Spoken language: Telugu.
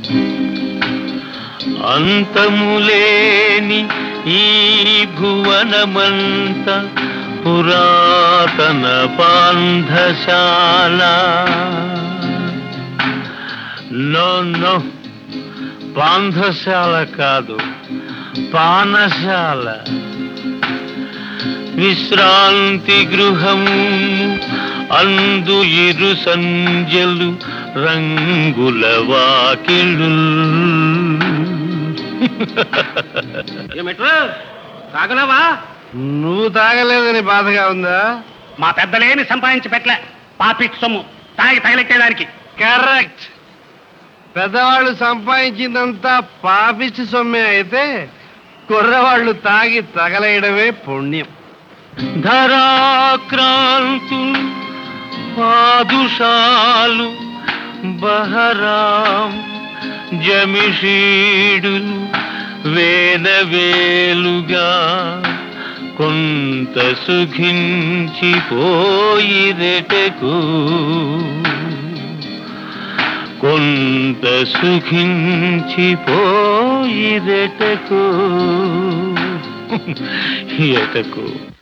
అంతములేని ఈ భువనమంత పురాతన పాంధశాల నో నో పాంధశాల కాదు పానశాల విశ్రాంతి గృహము అందు ఇరు సంజలు రంగుల వాకిళ్ళు ఏమిట్రా తాగలేవా నువ్వు తాగలేదని బాధగా ఉందా మా పెద్దలేమి సంపాదించి పెట్టలే పాపిట్ సొమ్ము తాగి తగిలెట్టేదానికి కరెక్ట్ పెద్దవాళ్ళు సంపాదించిందంతా పాపిచ్చి సొమ్మే అయితే కుర్రవాళ్ళు తాగి తగలేయడమే పుణ్యం ధరాక్రాంతులు పాదుషాలు బహరాం జమిషీడులు వేలవేలుగా కొంత సుఖించిపోయిరెటకు కొంత సుఖించిపోయిరెటకు ఎటకు